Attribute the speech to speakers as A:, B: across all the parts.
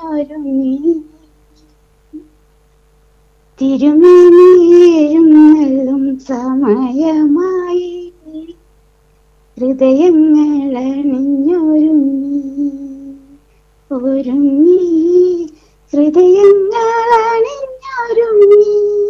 A: അണിഞ്ഞൊരുങ്ങി തിരുമേനിയേഴും നെല്ലും സമയമായി ഹൃദയങ്ങൾ അണിഞ്ഞൊരുങ്ങി ഒരുങ്ങി ഹൃദയങ്ങൾ അണിഞ്ഞൊരുങ്ങി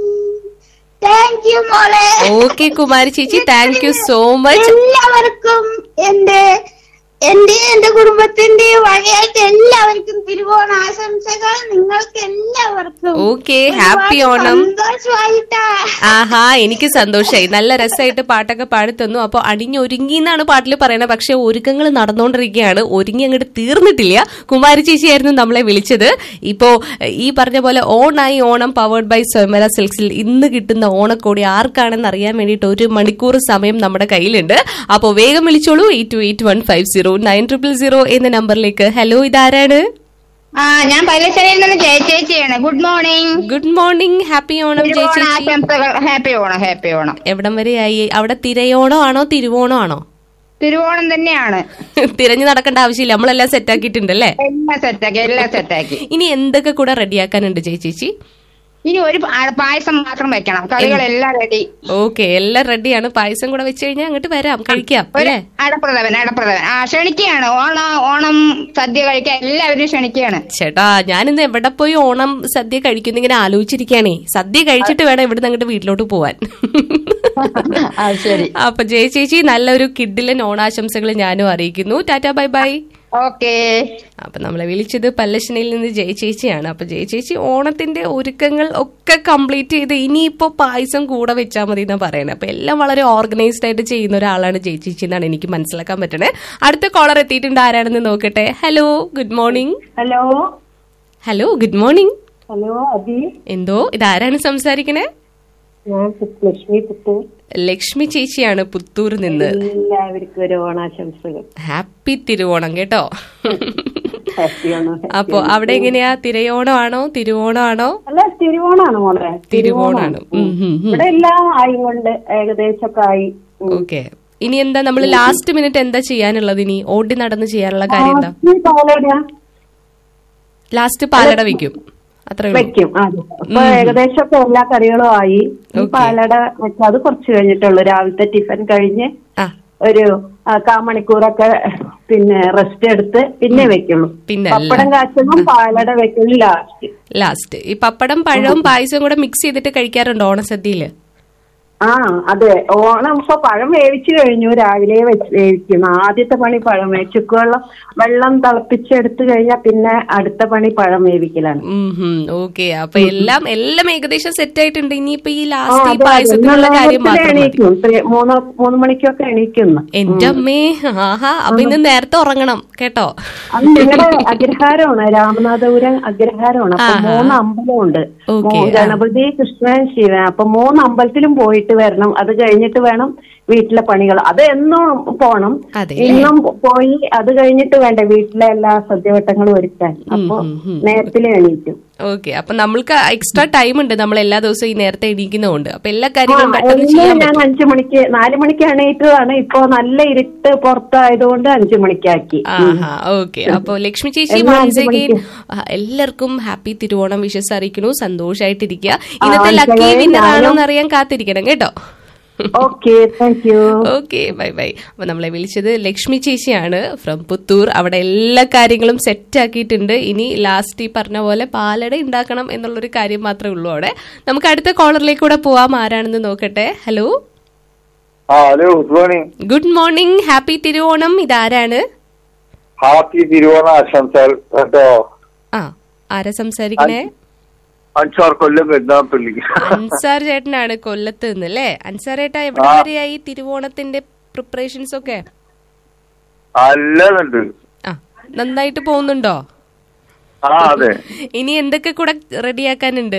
A: താങ്ക് യു മോളെ
B: ഓക്കെ കുമാരി ചേച്ചി താങ്ക് യു സോ മച്ച്
A: എല്ലാവർക്കും എന്റെ എന്റെ എന്റെ കുടുംബത്തിന്റെ വകയായിട്ട് എല്ലാവർക്കും തിരുവോണ ആശംസകൾ നിങ്ങൾക്ക് എല്ലാവർക്കും
B: ഓക്കെ ഹാപ്പി
A: ഒരുപാട്
B: ഓണം
A: സന്തോഷമായിട്ടാ
B: ആഹാ എനിക്ക് സന്തോഷായി നല്ല രസമായിട്ട് പാട്ടൊക്കെ പാടി തന്നു അപ്പൊ അണിഞ്ഞൊരുങ്ങി എന്നാണ് പാട്ടിൽ പറയുന്നത് പക്ഷെ ഒരുക്കങ്ങൾ നടന്നുകൊണ്ടിരിക്കുകയാണ് ഒരുങ്ങി അങ്ങോട്ട് തീർന്നിട്ടില്ല കുമാരി ചേച്ചിയായിരുന്നു നമ്മളെ വിളിച്ചത് ഇപ്പോ ഈ പറഞ്ഞ പോലെ ഓണായി ഓണം പവേർഡ് ബൈ സ്വയമര സിൽക്സിൽ ഇന്ന് കിട്ടുന്ന ഓണക്കോടി ആർക്കാണെന്ന് അറിയാൻ വേണ്ടിയിട്ട് ഒരു മണിക്കൂർ സമയം നമ്മുടെ കയ്യിലുണ്ട് അപ്പോൾ വേഗം വിളിച്ചോളൂ eight two eight one five zero nine triple zero എന്ന നമ്പറിലേക്ക് ഹലോ ഇതാരാണ്
A: ആ ഞാൻ പല്ലശ്ശേരിയിൽ നിന്ന് ജയ ചേച്ചിയാണ് good morning
B: good morning happy Onam
A: തിരുവോണ
B: ചേച്ചി
A: ആശംസകൾ ഹാപ്പി ഓണം ഹാപ്പി ഓണം
B: എവിടം വരെയായി അവിടെ തിരയോണോ ആണോ തിരുവോണോ ആണോ
A: തിരുവോണം തന്നെയാണ്
B: തിരഞ്ഞു നടക്കേണ്ട ആവശ്യമില്ല നമ്മളെല്ലാം സെറ്റ് ആക്കിയിട്ടുണ്ടല്ലേ
A: എല്ലാം സെറ്റാക്കി എല്ലാം സെറ്റാക്കി
B: ഇനി എന്തൊക്കെ കൂടെ റെഡിയാക്കാനുണ്ട് ചേച്ചി
A: ഇനി ഒരു പാ- പായസം മാത്രം വെക്കണം കറികളെല്ലാം റെഡി
B: ഓക്കെ എല്ലാം റെഡിയാണ് പായസം കൂടെ വെച്ച് കഴിഞ്ഞാൽ അങ്ങോട്ട് വരാം കഴിക്കാം
A: ഒരു
B: അല്ലേ
A: അടപ്രഥമൻ അടപ്രഥമൻ ആ ക്ഷണിക്കുകയാണ് ഓണ ഓണം സദ്യ കഴിക്കാൻ എല്ലാവരും ക്ഷണിക്കുകയാണ്
B: ചേട്ടാ ഞാനിന്ന് എവിടെ പോയി ഓണം സദ്യ കഴിക്കുന്ന ഇങ്ങനെ ആലോചിച്ചിരിക്കുകയാണേ സദ്യ കഴിച്ചിട്ട് വേണം ഇവിടുന്ന് അങ്ങോട്ട് വീട്ടിലോട്ട് പോവാൻ
A: ആ ശരി
B: അപ്പൊ ജയ ചേച്ചി നല്ലൊരു കിഡിലൻ ഓണാശംസകൾ ഞാനും അറിയിക്കുന്നു ടാറ്റാ ബൈ ബൈ
A: ഓക്കേ
B: അപ്പൊ നമ്മളെ വിളിച്ചത് പല്ലശ്ശനയിൽ നിന്ന് ജയ ചേച്ചിയാണ് അപ്പൊ ജയ ചേച്ചി ഓണത്തിന്റെ ഒരുക്കങ്ങൾ ഒക്കെ കംപ്ലീറ്റ് ചെയ്ത് ഇനിയിപ്പോ പായസം കൂടെ വെച്ചാൽ മതി എന്നാ പറയുന്നത് അപ്പൊ എല്ലാം വളരെ ഓർഗനൈസ്ഡ് ആയിട്ട് ചെയ്യുന്ന ഒരാളാണ് ജയ ചേച്ചി എന്നാണ് എനിക്ക് മനസ്സിലാക്കാൻ പറ്റണേ അടുത്ത കോളർ എത്തിയിട്ടുണ്ട് ആരാണെന്ന് നോക്കട്ടെ hello good morning
C: hello
B: hello good morning
C: hello Abhi
B: എന്തോ ഇതാരാണ് സംസാരിക്കണേ
C: ഞാൻ ലക്ഷ്മി പുത്തൂർ
B: ലക്ഷ്മി ചേച്ചിയാണ് പുത്തൂർ നിന്ന്
C: എല്ലാവർക്കും ഒരു ഓണാശംസകൾ
B: ഹാപ്പി തിരുവോണം കേട്ടോ
C: ഹാപ്പി ഓണം
B: അപ്പൊ അവിടെ എങ്ങനെയാ തിരയോണമാണോ തിരുവോണമാണോ
C: അല്ല തിരുവോണാണ് മോളെ
B: തിരുവോണാണ് ഉം, ഉം, ഉം.
C: ഇവിടെ എല്ലാം ആയി കൊണ്ട് ഏകദേശമൊക്കെ ആയി ഉം.
B: ഓക്കെ ഇനി എന്താ നമ്മൾ ലാസ്റ്റ് മിനിറ്റ് എന്താ ചെയ്യാനുള്ളത് ഇനി ഓടി നടന്ന് ചെയ്യാനുള്ള കാര്യം എന്താ
C: ഈ പാലട
B: ലാസ്റ്റ് പാലട വെക്കും അത്രേ ഉള്ളൂ
C: വെക്കും അതെ അപ്പൊ ഏകദേശമൊക്കെ എല്ലാ കറികളും ആയി ഈ പാലട വെച്ച് അത് കുറച്ച് കഴിഞ്ഞിട്ടുള്ളൂ രാവിലത്തെ ടിഫിൻ കഴിഞ്ഞ്
B: ആ
C: ഒരു ആ, കാമണിക്കൂറൊക്കെ പിന്നെ റെസ്റ്റ് എടുത്ത് പിന്നെ വെക്കുള്ളൂ
B: പിന്നെ
C: പപ്പടം കാച്ചുമ്പോൾ പാലട വെക്കുള്ളൂ ലാസ്റ്റ്
B: ലാസ്റ്റ് ഈ പപ്പടം പഴവും പായസവും കൂടെ മിക്സ് ചെയ്തിട്ട് കഴിക്കാറുണ്ടോ ഓണസദ്യയില്
C: ആ അതെ ഓണം ഇപ്പൊ പഴം വേവിച്ചു കഴിഞ്ഞു രാവിലെ വെച്ച് വേവിക്കും ആദ്യത്തെ പണി പഴം വേവിച്ചു ചുക്കുവെള്ളം വെള്ളം തിളപ്പിച്ചെടുത്ത് കഴിഞ്ഞാൽ പിന്നെ അടുത്ത പണി പഴം വേവിക്കലാണ്
B: ഓക്കെ അപ്പൊ എല്ലാം എല്ലാം ഏകദേശം സെറ്റ് ആയിട്ടുണ്ട് ഇനിയിപ്പൊ ഈ
C: ആ,
B: ലാസ്റ്റ് ഈ
C: അതെ, അതെ.
B: പായസത്തിനുള്ള
C: ഇന്ന്
B: കാര്യം
C: നേരത്തെ
B: മാത്രം മതി
C: എണീക്കും ത്രീ- മൂന്ന് മൂന്ന് മണിക്കൊക്കെ എണീക്കുന്നു
B: എന്റെ അമ്മേ ആഹാ അപ്പൊ ഇന്ന് നേരത്തെ ഉറങ്ങണം കേട്ടോ
C: അത് ഞങ്ങളുടെ അഗ്രഹാരമാണ് രാമനാഥപുരം അഗ്രഹാരമാണ് അപ്പൊ മൂന്ന് അമ്പലമുണ്ട്
B: ഓക്കേ,
C: മൂ- ഗണപതി കൃഷ്ണൻ ശിവൻ അപ്പൊ മൂന്ന് അമ്പലത്തിലും പോയിട്ട് വരണം അത് കഴിഞ്ഞിട്ട് വേണം വീട്ടിലെ പണികൾ അത് എന്നും പോണം
B: അതെ
C: ഇന്നും പോയി അത് കഴിഞ്ഞിട്ട് വേണ്ടേ വീട്ടിലെ എല്ലാ സദ്യവട്ടങ്ങളും ഒരുക്കാൻ അപ്പൊ നേരത്തിലെ എണീക്കും
B: ഓക്കെ അപ്പൊ നമ്മൾക്ക് എക്സ്ട്രാ ടൈം ഉണ്ട് നമ്മൾ എല്ലാ ദിവസവും ഈ നേരത്തെ എണീക്കുന്നതുകൊണ്ട് അപ്പൊ എല്ലാ കാര്യങ്ങളും
C: ആ,
B: പെട്ടെന്ന്
C: ഇന്ന്
B: ചെയ്യാൻ
C: ഞാൻ
B: പറ്റും
C: അഞ്ചു മണിക്ക് നാലു മണിക്ക് എണീറ്റതാണ് ഇപ്പൊ നല്ല ഇരുട്ട് പുറത്തായതുകൊണ്ട് അഞ്ചു മണിക്കാക്കി
B: ആഹാ ഓക്കെ അപ്പൊ ലക്ഷ്മി ചേച്ചി
C: എന്നാ
B: വൺസ്
C: അഞ്ച്
B: അഗൈൻ എല്ലാവർക്കും ഹാപ്പി തിരുവോണം വിഷസ് അറിയിക്കുന്നു സന്തോഷായിട്ടിരിക്കുക ഇന്നത്തെ
C: ആ,
B: ലക്കി
C: ഞാൻ-
B: വിന്നർ ആണോ എന്ന് അറിയാൻ കാത്തിരിക്കണം കേട്ടോ
C: okay thank you
B: okay bye bye അപ്പൊ നമ്മളെ വിളിച്ചത് ലക്ഷ്മി ചേച്ചിയാണ് ഫ്രം പുത്തൂർ അവിടെ എല്ലാ കാര്യങ്ങളും സെറ്റ് ആക്കിയിട്ടുണ്ട് ഇനി ലാസ്റ്റ് ഈ പറഞ്ഞ പോലെ പാലട ഉണ്ടാക്കണം എന്നുള്ളൊരു കാര്യം മാത്രമേ ഉള്ളൂ അവിടെ നമുക്ക് അടുത്ത കോളറിലേക്ക് കൂടെ പോവാം ആരാണെന്ന് നോക്കട്ടെ ഹലോ
D: ആ hello good morning
B: good morning happy Thiruvonam ഇതാരാണ്
D: ഹാപ്പി തിരുവോണ ആശംസകൾ കേട്ടോ
B: ആ ആരാ സംസാരിക്കണേ
D: അഞ്ചാർ കൊല്ലം പെരുന്നാപ്പള്ളി
B: അൻസാർ ചേട്ടനാണ് കൊല്ലത്ത് നിന്ന് അല്ലേ അൻസാർ ചേട്ടാ എവിടെ വരെയായി തിരുവോണത്തിന്റെ പ്രിപ്പറേഷൻസ് ഒക്കെ
D: നല്ലതുണ്ട്
B: ആ നന്നായിട്ട് പോകുന്നുണ്ടോ
D: ആ അതെ
B: ഇനി എന്തൊക്കെ കൂടെ റെഡിയാക്കാനുണ്ട്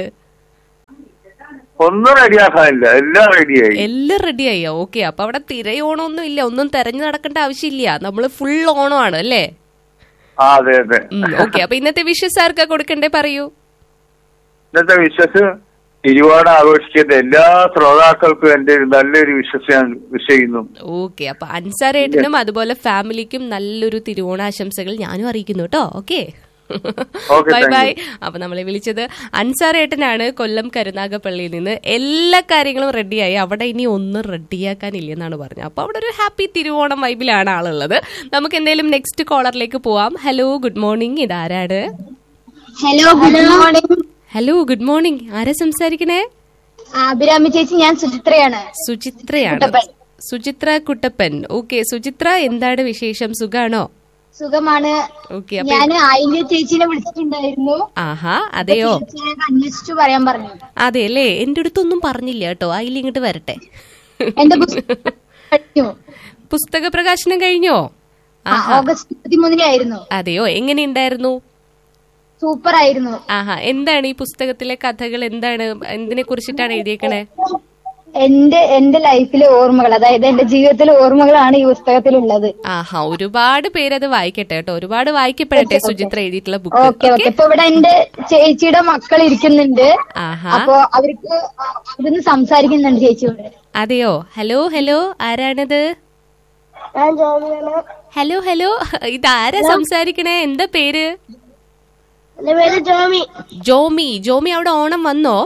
D: ഒന്നും റെഡിയാക്കാനില്ല എല്ലാം റെഡിയായി
B: എല്ലാം റെഡിയായി ഓക്കെ അപ്പൊ അവിടെ തിരയോണമൊന്നും ഇല്ല ഒന്നും തെരഞ്ഞു നടക്കേണ്ട ആവശ്യമില്ല നമ്മള് ഫുൾ ഓണമാണ് അല്ലേ
D: ആ അതെ അതെ
B: ഓക്കെ അപ്പൊ ഇന്നത്തെ വിഷസ് ആർക്കാ കൊടുക്കണ്ടേ പറയൂ
D: ഇന്നത്തെ വിശ്വസ് തിരുവോണം ആഘോഷിക്കുന്ന എല്ലാ ശ്രോതാക്കൾക്കും എന്റെ ഒരു നല്ലൊരു വിശ്വസ് ഞാൻ വിഷ് ചെയ്യുന്നു
B: ഓക്കെ അപ്പൊ അൻസാർ ഏട്ടനും അതുപോലെ ഫാമിലിക്കും നല്ലൊരു തിരുവോണാശംസകൾ ഞാനും അറിയിക്കുന്നു കേട്ടോ okay
D: Okay,
B: bye
D: thank
B: bye
D: you.
B: അപ്പൊ നമ്മളെ വിളിച്ചത് അൻസാർ ഏട്ടനാണ് കൊല്ലം കരുനാഗപ്പള്ളിയിൽ നിന്ന് എല്ലാ കാര്യങ്ങളും റെഡിയായി അവിടെ ഇനി ഒന്നും റെഡിയാക്കാനില്ലെന്നാണ് പറഞ്ഞത് അപ്പൊ അവിടെ ഒരു ഹാപ്പി തിരുവോണം വൈബിലാണ് ആളുള്ളത് നമുക്ക് എന്തെങ്കിലും നെക്സ്റ്റ് കോളറിലേക്ക് പോവാം ഹലോ ഗുഡ് മോർണിംഗ് ഇതാരാണ്
E: hello good morning
B: hello good morning ആരാ സംസാരിക്കണേ
E: അഭിരാമി ചേച്ചി ഞാൻ സുചിത്രയാണ്
B: സുചിത്രയാണ്
E: കുട്ടപ്പൻ.
B: സുചിത്ര കുട്ടപ്പൻ ഓക്കെ സുചിത്ര എന്താണ് വിശേഷം സുഖാണോ
E: സുഖമാണ്
B: ഓക്കെ അപ്പൊ
E: ഞാൻ ആയില്യ ചേച്ചിനെ വിളിച്ചിട്ടുണ്ടായിരുന്നു
B: ആഹാ അതെയോ
E: ചേച്ചിനെ അന്വേഷിച്ചു പറയാൻ പറഞ്ഞു
B: അതെ അല്ലേ എന്റെ അടുത്തൊന്നും പറഞ്ഞില്ല കേട്ടോ അതിൽ ഇങ്ങോട്ട് വരട്ടെ
E: എന്റെ പുസ്തകം കഴിഞ്ഞു
B: പുസ്തക പ്രകാശനം കഴിഞ്ഞോ
E: ആ, ഓഗസ്റ്റ് ഇരുപത്തിമൂന്നിനായിരുന്നു
B: അതെയോ എങ്ങനെയുണ്ടായിരുന്നു
E: സൂപ്പർ ആയിരുന്നു
B: ആഹാ എന്താണ് ഈ പുസ്തകത്തിലെ കഥകൾ എന്താണ് എന്തിനെ കുറിച്ചിട്ടാണ് എഴുതിയേക്കണേ
E: എന്റെ എന്റെ ലൈഫിലെ ഓർമ്മകൾ അതായത് എന്റെ ജീവിതത്തിലെ ഓർമ്മകളാണ് ഈ പുസ്തകത്തിലുള്ളത്
B: ആഹാ ഒരുപാട് പേരത് വായിക്കട്ടെ കേട്ടോ ഒരുപാട് വായിക്കപ്പെടട്ടെ സുചിത്ര എഴുതിയിട്ടുള്ള ബുക്ക്
E: ഓക്കെ ഓക്കെ ഇപ്പൊ ഇവിടെ എന്റെ ചേച്ചിയുടെ മക്കൾ ഇരിക്കുന്നുണ്ട്
B: ആഹാ
E: അപ്പൊ അവർക്ക് അവിടുന്ന് സംസാരിക്കുന്നുണ്ട് ചേച്ചിയോട്
B: അതെയോ ഹലോ ഹലോ ആരാണത്
E: ഞാൻ ജോലിയാണ്
B: ഹലോ ഹലോ ഇതാരാ സംസാരിക്കണേ എന്താ പേര്
E: എന്റെ പേര് ജോമി
B: ജോമി ജോമി അവിടെ ഓണം വന്നോ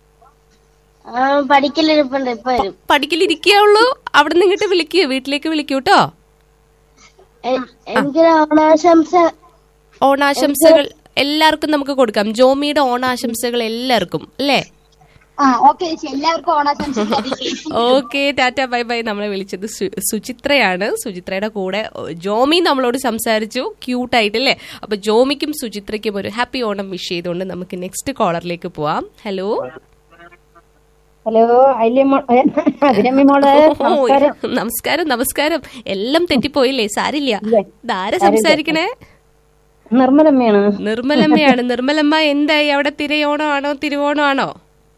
E: പഠിക്കലിരിപ്പുണ്ട് ഇപ്പൊ വരും
B: പഠിക്കലിരിക്കുകയുള്ളൂ അവിടെ നിന്ന് ഇങ്ങോട്ട് വിളിക്കൂ വീട്ടിലേക്ക് വിളിക്കൂ കേട്ടോ
E: എനിക്ക് ഓണാശംസ
B: ഓണാശംസകൾ എല്ലാവർക്കും നമുക്ക് കൊടുക്കാം ജോമിയുടെ ഓണാശംസകൾ എല്ലാവർക്കും അല്ലേ
E: ആ ഓക്കെ ചേച്ചി എല്ലാവർക്കും ഓണാശംസ
B: ഓക്കെ ടാറ്റ ബൈ ബൈ നമ്മളെ വിളിച്ചത് സു- സുചിത്രയാണ് സുചിത്രയുടെ കൂടെ ജോമി നമ്മളോട് സംസാരിച്ചു ക്യൂട്ടായിട്ട് അല്ലേ അപ്പൊ ജോമിക്കും സുചിത്രയ്ക്കും ഒരു ഹാപ്പി ഓണം വിഷ് ചെയ്തുകൊണ്ട് നമുക്ക് നെക്സ്റ്റ് കോളറിലേക്ക് പോവാം ഹലോ
C: ഹലോ അഭിരമ്യ മോള്
B: ഓ, നമസ്കാരം നമസ്കാരം എല്ലാം തെറ്റിപ്പോയില്ലേ സാരില്ല ഇതാരാ സംസാരിക്കണേ
C: നിർമ്മലമ്മയാണ്
B: നിർമ്മലമ്മയാണ് നിർമ്മലമ്മ എന്തായി അവിടെ തിരയോണം ആണോ തിരുവോണം ആണോ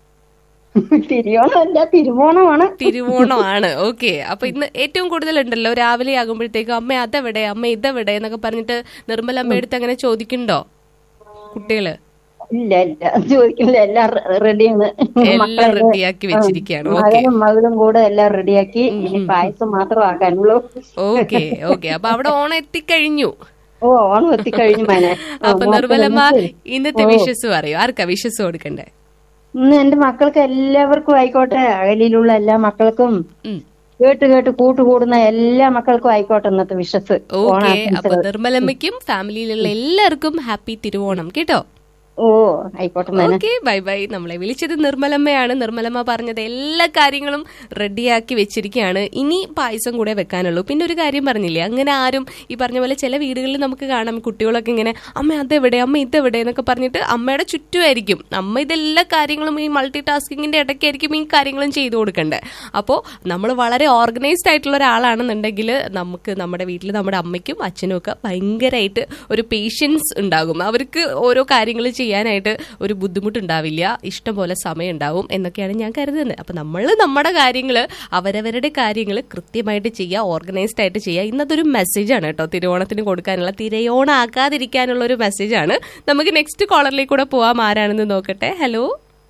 C: തിരുവോണമല്ല തിരുവോണമാണ്
B: തിരുവോണമാണ് ഓക്കെ അപ്പൊ ഇന്ന് ഏറ്റവും കൂടുതൽ ഉണ്ടല്ലോ രാവിലെ ആകുമ്പോഴത്തേക്കും അമ്മ അതെവിടെ അമ്മ ഇതെവിടെ എന്നൊക്കെ പറഞ്ഞിട്ട് നിർമ്മല അമ്മ എടുത്ത് അങ്ങനെ ചോദിക്കണ്ടോ കുട്ടികള്
C: ഇല്ല ഇല്ല ചോദിക്കില്ല എല്ലാം റെഡിയാണ്
B: എല്ലാം റെഡിയാക്കി വെച്ചിരിക്കുകയാണ് ഓക്കെ
C: മകനും മകളും കൂടെ എല്ലാം റെഡിയാക്കി ഇനി പായസം മാത്രം ആക്കാനുള്ളൂ
B: ഓക്കെ ഓക്കെ അപ്പൊ അവിടെ ഓണം എത്തിക്കഴിഞ്ഞു
C: ഓ ഓണം എത്തിക്കഴിഞ്ഞു മോനെ
B: അപ്പൊ നിർമ്മലമ്മ ഇന്നത്തെ വിശ്വസ് പറയൂ ആർക്കാ വിശ്വസ് കൊടുക്കണ്ടേ
C: ഇന്ന് എന്റെ മക്കൾക്ക് എല്ലാവർക്കും ആയിക്കോട്ടെ അകലിയിലുള്ള എല്ലാ മക്കൾക്കും
B: ഉം.
C: കേട്ട് കേട്ട് കൂട്ടുകൂടുന്ന എല്ലാ മക്കൾക്കും ആയിക്കോട്ടെ ഇന്നത്തെ വിശ്വസ്
B: ഓക്കെ അപ്പൊ നിർമ്മലമ്മയ്ക്കും ഫാമിലിയിലുള്ള എല്ലാവർക്കും ഹാപ്പി തിരുവോണം കേട്ടോ
C: ഓ ആയിക്കോട്ടെ മോനെ
B: ഓക്കെ ബൈ ബൈ നമ്മളെ വിളിച്ചത് നിർമ്മലമ്മയാണ് നിർമ്മലമ്മ പറഞ്ഞത് എല്ലാ കാര്യങ്ങളും റെഡിയാക്കി വെച്ചിരിക്കുകയാണ് ഇനി പായസം കൂടെ വെക്കാനുള്ളൂ പിന്നെ ഒരു കാര്യം പറഞ്ഞില്ലേ അങ്ങനെ ആരും ഈ പറഞ്ഞ പോലെ ചില വീടുകളിൽ നമുക്ക് കാണാം കുട്ടികളൊക്കെ ഇങ്ങനെ അമ്മ അതെവിടെ അമ്മ ഇതെവിടെ എന്നൊക്കെ പറഞ്ഞിട്ട് അമ്മയുടെ ചുറ്റുമായിരിക്കും അമ്മ ഇതെല്ലാ കാര്യങ്ങളും ഈ മൾട്ടി ടാസ്കിങ്ങിന്റെ ഇടയ്ക്കായിരിക്കും ഈ കാര്യങ്ങളും ചെയ്തു കൊടുക്കണ്ടേ അപ്പോൾ നമ്മൾ വളരെ ഓർഗനൈസ്ഡ് ആയിട്ടുള്ള ഒരാളാണെന്നുണ്ടെങ്കിൽ നമുക്ക് നമ്മുടെ വീട്ടിൽ നമ്മുടെ അമ്മയ്ക്കും അച്ഛനും ഒക്കെ ഭയങ്കരമായിട്ട് ഒരു പേഷ്യൻസ് ഉണ്ടാകും അവർക്ക് ഓരോ കാര്യങ്ങൾ ചെയ്യാനായിട്ട് ഒരു ബുദ്ധിമുട്ടുണ്ടാവില്ല ഇഷ്ടം പോലെ സമയം ഉണ്ടാവും എന്നൊക്കെയാണ് ഞാൻ കരുതുന്നത് അപ്പൊ നമ്മൾ നമ്മുടെ കാര്യങ്ങൾ അവരവരുടെ കാര്യങ്ങൾ കൃത്യമായിട്ട് ചെയ്യുക ഓർഗനൈസ്ഡ് ആയിട്ട് ചെയ്യുക ഇന്നതൊരു മെസ്സേജാണ് കേട്ടോ തിരുവോണത്തിന് കൊടുക്കാനുള്ള തിരയോണം ആക്കാതിരിക്കാനുള്ള ഒരു മെസ്സേജാണ് നമുക്ക് നെക്സ്റ്റ് കോളറിലേക്ക് കൂടെ പോവാം ആരാണെന്ന് നോക്കട്ടെ hello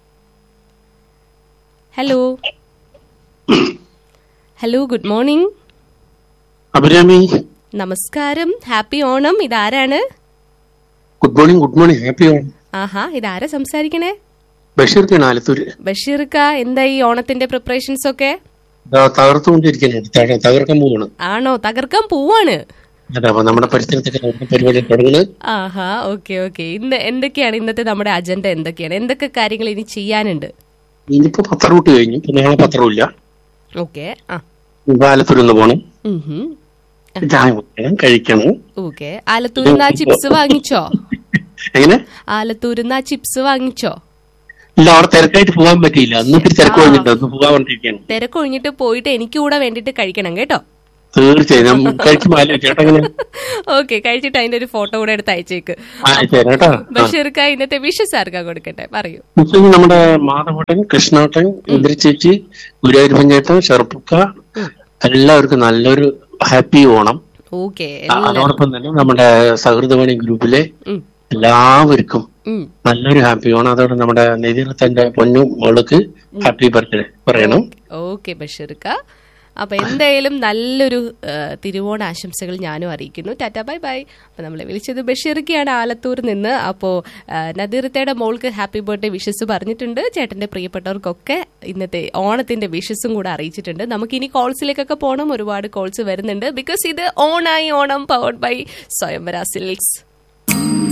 B: hello hello good morning
F: Abhirami
B: നമസ്കാരം ഹാപ്പി ഓണം ഇതാരാണ്
F: good morning good morning happy Onam
B: ആഹാ ഇതാരാ സംസാരിക്കണേ
F: ബഷീർക്കാണ് ആലത്തൂര്
B: ബഷീർക്ക എന്താ ഈ ഓണത്തിന്റെ പ്രിപ്പറേഷൻസ് ഒക്കെ
F: ദാ തകർത്തുകൊണ്ടിരിക്കുകയാണ് തക- തകർക്കാൻ പോവാണ്
B: ആണോ തകർക്കാൻ പോവാണ്
F: അതെ അപ്പൊ നമ്മുടെ പരിസരത്തൊക്കെ നമ്മുടെ പരിപാടി തുടങ്ങുന്നത്
B: ആഹാ ഓക്കെ ഓക്കെ ഇന്ന് എന്തൊക്കെയാണ് ഇന്നത്തെ നമ്മുടെ അജണ്ട എന്തൊക്കെയാണ് എന്തൊക്കെ കാര്യങ്ങൾ ഇനി ചെയ്യാനുണ്ട്
F: ഇനിയിപ്പോ പത്രൂട്ട് കഴിഞ്ഞു ഇപ്പൊ നാളെ പത്രമില്ല
B: ഓക്കെ ആ
F: ഇപ്പൊ ആലത്തൂർ ഒന്ന് പോണം
B: ഉഹും.
F: ചായ കുടിക്കണം കഴിക്കണം
B: ഓക്കെ ആലത്തൂരിന്ന് ആ ചിപ്സ് വാങ്ങിച്ചോ
F: എങ്ങനെ
B: ആലത്തൂരിന്ന് ആ ചിപ്സ് വാങ്ങിച്ചോ
F: ഇല്ല അവിടെ തിരക്കായിട്ട് പോകാൻ പറ്റിയില്ല അന്ന് ഇത്തിരി തിരക്ക് കഴിഞ്ഞിട്ട് ഒന്ന് പോകാൻ വേണ്ടിയിരിക്കുകയാണ്
B: തിരക്കൊഴിഞ്ഞിട്ട് പോയിട്ട് എനിക്ക് കൂടെ വേണ്ടിട്ട് കഴിക്കണം കേട്ടോ
F: തീർച്ചയായും ഞാൻ കഴിക്കുമ്പോ ആലോചിച്ചു ചേട്ടാ എങ്ങനെ
B: ഓക്കെ കഴിച്ചിട്ട് അതിന്റെ ഒരു ഫോട്ടോ കൂടെ എടുത്ത് അയച്ചേക്ക്
F: ആ ശരി കേട്ടോ ആ.
B: ബഷീർക്ക ഇന്നത്തെ വിഷസ് ആർക്കാ കൊടുക്കട്ടെ പറയൂ
F: ഉച്ചയ്ക്ക് നമ്മുടെ മാധവട്ടൻ കൃഷ്ണാട്ടൻ ഇന്ദിര ചേച്ചി ഗുരുവായൂർ പഞ്ചായത്ത് ഷെർപ്പുക്ക എല്ലാവർക്കും നല്ലൊരു ഹാപ്പി ഓണം
B: ഓക്കെ
F: ആ, അതോടൊപ്പം തന്നെ നമ്മുടെ സഹൃദവാണി ഗ്രൂപ്പിലെ
B: ഉം.
F: എല്ലാവർക്കും
B: ഉം.
F: നല്ലൊരു ഹാപ്പി ഓണം അതോടെ നമ്മുടെ നിതിരത്തന്റെ പൊന്നു മോൾക്ക് ഹാപ്പി ബർത്ത്ഡേ പറയണം
B: ഓക്കെ ബഷീർക്ക അപ്പൊ എന്തായാലും നല്ലൊരു ആ, തിരുവോണ ആശംസകൾ ഞാനും അറിയിക്കുന്നു ടാറ്റ ബൈ ബൈ അപ്പൊ നമ്മളെ വിളിച്ചത് ബഷീർക്കിയാണ് ആലത്തൂർ നിന്ന് അപ്പോ ആ, നദീറത്തയുടെ മോൾക്ക് ഹാപ്പി ബർത്ത്ഡേ വിഷസ് പറഞ്ഞിട്ടുണ്ട് ചേട്ടന്റെ പ്രിയപ്പെട്ടവർക്കൊക്കെ ഇന്നത്തെ ഓണത്തിന്റെ വിഷസും കൂടെ അറിയിച്ചിട്ടുണ്ട് നമുക്ക് ഇനി കോൾസിലേക്കൊക്കെ പോകണം ഒരുപാട് കോൾസ് വരുന്നുണ്ട് ബിക്കോസ് ഇത് ഓണായി Onam powered by Swayamvara silks